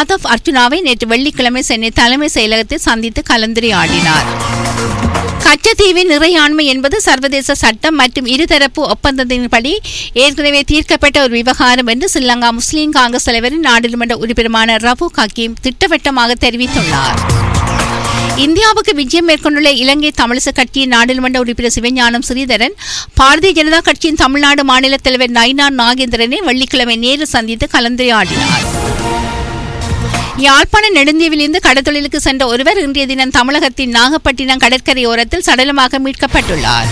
ஆதவ் அர்ஜுனாவை நேற்று வெள்ளிக்கிழமை சென்னை தலைமை செயலகத்தில் சந்தித்து கலந்துரையாடினார் கச்சத்தீவின் இறையாண்மை என்பது சர்வதேச சட்டம் மற்றும் இருதரப்பு ஒப்பந்தத்தின்படி ஏற்கனவே தீர்க்கப்பட்ட ஒரு விவகாரம் என்று ஸ்ரீலங்கா முஸ்லீம் காங்கிரஸ் தலைவரின் நாடாளுமன்ற உறுப்பினருமான ரவு ஹக்கீம் திட்டவட்டமாக தெரிவித்துள்ளார் இந்தியாவுக்கு விஜயம் மேற்கொண்டுள்ள இலங்கை தமிழிசை கட்சியின் நாடாளுமன்ற உறுப்பினர் சிவஞானம் ஸ்ரீதரன் பாரதிய ஜனதா கட்சியின் தமிழ்நாடு மாநில தலைவர் நயினார் நாகேந்திரனை வெள்ளிக்கிழமை நேரில் சந்தித்து கலந்துரையாடினார் யாழ்ப்பாண நெடுந்தீவிலிருந்து கடத்தொழிலுக்கு சென்ற ஒருவர் இன்றைய தினம் தமிழகத்தின் நாகப்பட்டினம் கடற்கரையோரத்தில் சடலமாக மீட்கப்பட்டுள்ளார்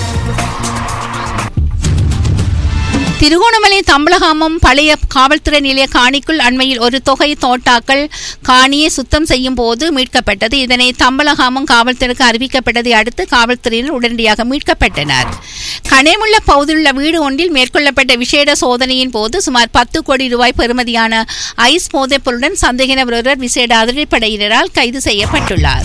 திருகோணமலை தம்பலகாமம் பழைய காவல்துறை நிலைய காணிக்குள் அண்மையில் ஒரு தொகை தோட்டாக்கள் காணியை சுத்தம் செய்யும் போது மீட்கப்பட்டது இதனை தம்பலகாமம் காவல்துறைக்கு அறிவிக்கப்பட்டதை அடுத்து காவல்துறையினர் உடனடியாக மீட்கப்பட்டனர் கனேமுள்ள பகுதியிலுள்ள வீடு ஒன்றில் மேற்கொள்ளப்பட்ட விசேட சோதனையின் போது சுமார் பத்து கோடி ரூபாய் பெறுமதியான ஐஸ் போதைப் பொருளுடன் சந்தேக நபர் ஒருவர் விசேட அதிரடிப்படையினரால் கைது செய்யப்பட்டுள்ளார்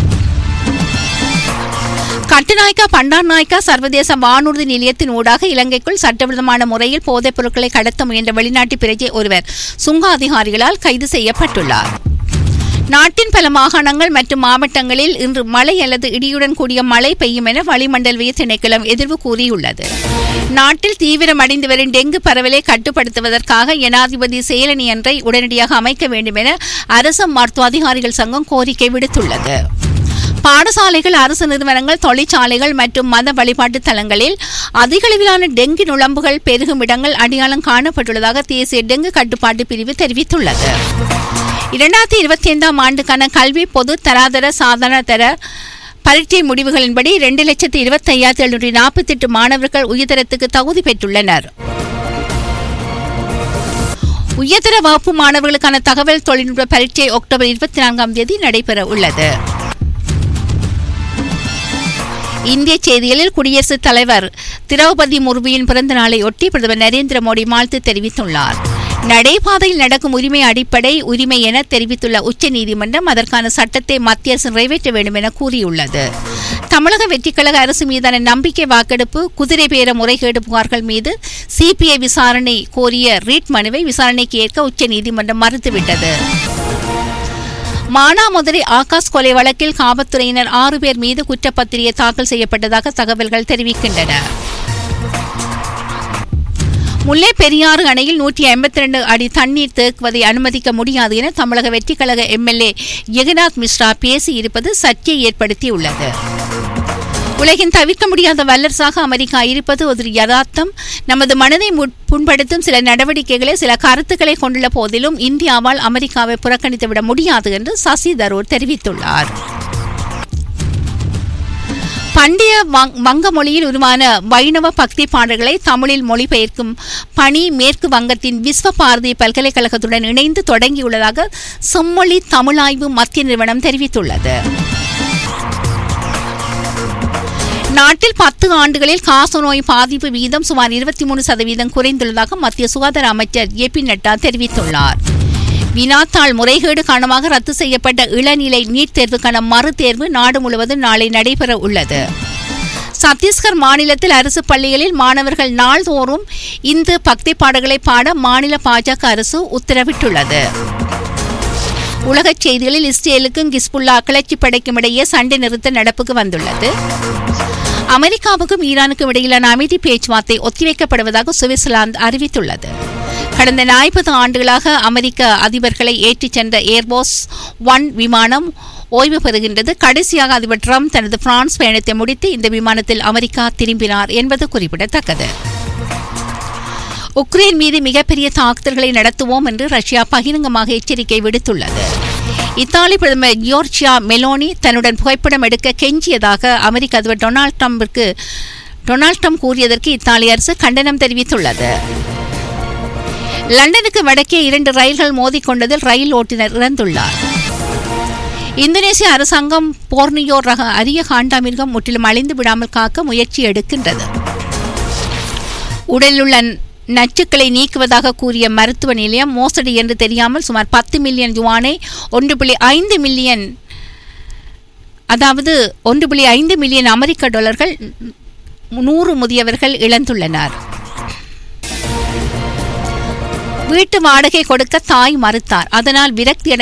கட்டுநாயக்கா பண்டார்நாயக்கா சர்வதேச வானூர்தி நிலையத்தின் ஊடாக இலங்கைக்குள் சட்டவிரோதமான முறையில் போதைப் பொருட்களை கடத்த முயன்ற வெளிநாட்டு பிரஜை ஒருவர் சுங்க அதிகாரிகளால் கைது செய்யப்பட்டுள்ளார் நாட்டின் பல மாகாணங்கள் மற்றும் மாவட்டங்களில் இன்று மழை அல்லது இடியுடன் கூடிய மழை பெய்யும் என வளிமண்டலவிய திணைக்களம் எதிர்வு கூறியுள்ளது நாட்டில் தீவிரமடைந்து வரும் டெங்கு பரவலை கட்டுப்படுத்துவதற்காக ஜனாதிபதி செயலணி ஒன்றை உடனடியாக அமைக்க வேண்டும் என அரசு மருத்துவ அதிகாரிகள் சங்கம் கோரிக்கை விடுத்துள்ளது பாடசாலைகள் அரசு நிறுவனங்கள் தொழிற்சாலைகள் மற்றும் மத வழிபாட்டு தலங்களில் அதிக அளவிலான டெங்கு நுழம்புகள் பெருகும் இடங்கள் அடையாளம் காணப்பட்டுள்ளதாக தேசிய டெங்கு கட்டுப்பாட்டு பிரிவு தெரிவித்துள்ளது இரண்டாயிரத்தி இருபத்தி ஐந்தாம் ஆண்டுக்கான கல்வி பொது தராதர சாதாரண தர பரீட்சை முடிவுகளின்படி இரண்டு லட்சத்தி இருபத்தி ஐயாயிரத்தி எழுநூற்றி நாற்பத்தி எட்டு மாணவர்கள் உயர்தரத்துக்கு தகுதி பெற்றுள்ளனர் உயர்தர வகுப்பு மாணவர்களுக்கான தகவல் தொழில்நுட்ப பரீட்சை அக்டோபர் இருபத்தி நான்காம் தேதி நடைபெற உள்ளது இந்திய செய்திகளில் குடியரசுத் தலைவர் திரௌபதி முர்முவின் பிறந்த நாளை ஒட்டி பிரதமர் நரேந்திர மோடி வாழ்த்து தெரிவித்துள்ளார் நடைபாதையில் நடக்கும் உரிமை அடிப்படை உரிமை என தெரிவித்துள்ள உச்சநீதிமன்றம் அதற்கான சட்டத்தை மத்திய அரசு நிறைவேற்ற வேண்டும் என கூறியுள்ளது தமிழக வெற்றிக்கழக அரசு மீதான நம்பிக்கை வாக்கெடுப்பு குதிரை பேர முறைகேடு புகார்கள் மீது சிபிஐ விசாரணை கோரிய ரீட் மனுவை விசாரணைக்கு ஏற்க உச்சநீதிமன்றம் மறுத்துவிட்டது மானாமதுரை ஆகாஷ் கொலை வழக்கில் காவல்துறையினர் ஆறு பேர் மீது குற்றப்பத்திரிகை தாக்கல் செய்யப்பட்டதாக தகவல்கள் தெரிவிக்கின்றன முல்லை பெரியாறு அணையில் நூற்றி ஐம்பத்தி ரெண்டு அடி தண்ணீர் தேக்குவதை அனுமதிக்க முடியாது என தமிழக வெற்றிக்கழக எம்எல்ஏ ஜெகநாத் மிஸ்ரா பேசியிருப்பது சர்ச்சையை ஏற்படுத்தியுள்ளது உலகின் தவிர்க்க முடியாத வல்லரசாக அமெரிக்கா இருப்பது ஒரு யதார்த்தம் நமது மனதை புண்படுத்தும் சில நடவடிக்கைகளை சில கருத்துக்களை கொண்டுள்ள போதிலும் இந்தியாவால் அமெரிக்காவை புறக்கணித்துவிட முடியாது என்று சசி தரூர் தெரிவித்துள்ளார் பண்டைய வங்க மொழியில் உருவான வைணவ பக்தி பாடல்களை தமிழில் மொழிபெயர்க்கும் பணி மேற்கு வங்கத்தின் விஸ்வ பாரதி பல்கலைக்கழகத்துடன் இணைந்து தொடங்கியுள்ளதாக செம்மொழி தமிழாய்வு மத்திய நிறுவனம் தெரிவித்துள்ளது நாட்டில் பத்து ஆண்டுகளில் காசநோய் பாதிப்பு வீதம் சுமார் இருபத்தி மூணு சதவீதம் குறைந்துள்ளதாக மத்திய சுகாதார அமைச்சர் ஏ பி நட்டா தெரிவித்துள்ளார் வினாத்தாள் முறைகேடு காரணமாக ரத்து செய்யப்பட்ட இளநிலை நீட் தேர்வுக்கான மறுதேர்வு நாடு முழுவதும் நாளை நடைபெற உள்ளது சத்தீஸ்கர் மாநிலத்தில் அரசு பள்ளிகளில் மாணவர்கள் நாள்தோறும் இந்து பக்தி பாடல்களை பாட மாநில பாஜக அரசு உத்தரவிட்டுள்ளது உலகச் செய்திகளில் இஸ்ரேலுக்கும் கிஸ்புல்லா கிளர்ச்சி படைக்கும் இடையே சண்டை நிறுத்த நடப்புக்கு வந்துள்ளது அமெரிக்காவுக்கும் ஈரானுக்கும் இடையிலான அமைதி பேச்சுவார்த்தை ஒத்திவைக்கப்படுவதாக சுவிட்சர்லாந்து அறிவித்துள்ளது கடந்த நாற்பது ஆண்டுகளாக அமெரிக்க அதிபர்களை ஏற்றிச் சென்ற ஏர்போஸ் ஒன் விமானம் ஓய்வு பெறுகின்றது கடைசியாக அதிபர் ட்ரம்ப் தனது பிரான்ஸ் பயணத்தை முடித்து இந்த விமானத்தில் அமெரிக்கா திரும்பினார் என்பது குறிப்பிடத்தக்கது உக்ரைன் மீது மிகப்பெரிய தாக்குதல்களை நடத்துவோம் என்று ரஷ்யா பகிரங்கமாக எச்சரிக்கை விடுத்துள்ளது இத்தாலி பிரதமர் ஜியோர்ஜியா மெலோனி தன்னுடன் புகைப்படம் எடுக்க கெஞ்சியதாக அமெரிக்க அதிபர் டொனால்ட் ட்ரம்பிற்கு டொனால்ட் ட்ரம்ப் கூறியதற்கு இத்தாலி அரசு கண்டனம் தெரிவித்துள்ளது லண்டனுக்கு வடக்கே இரண்டு ரயில்கள் மோதிக்கொண்டதில் ரயில் ஓட்டுநர் இறந்துள்ளார் இந்தோனேசிய அரசாங்கம் போர்னியோ ரக அரிய காண்டாமிருகம் முற்றிலும் அழிந்து விடாமல் காக்க முயற்சி எடுக்கின்றது உடலிலுள்ள நச்சுக்களை நீக்குவதாக கூறிய மருத்துவ நிலையம் மோசடி என்று தெரியாமல் சுமார் பத்து மில்லியன் யுவானை ஒன்று புள்ளி ஐந்து மில்லியன் அதாவது ஒன்று புள்ளி ஐந்து மில்லியன் அமெரிக்க டாலர்கள் நூறு முதியவர்கள் இழந்துள்ளனர் வீட்டு வாடகை கொடுக்க தாய் மறுத்தார் அதனால் விரக்தியடைந்த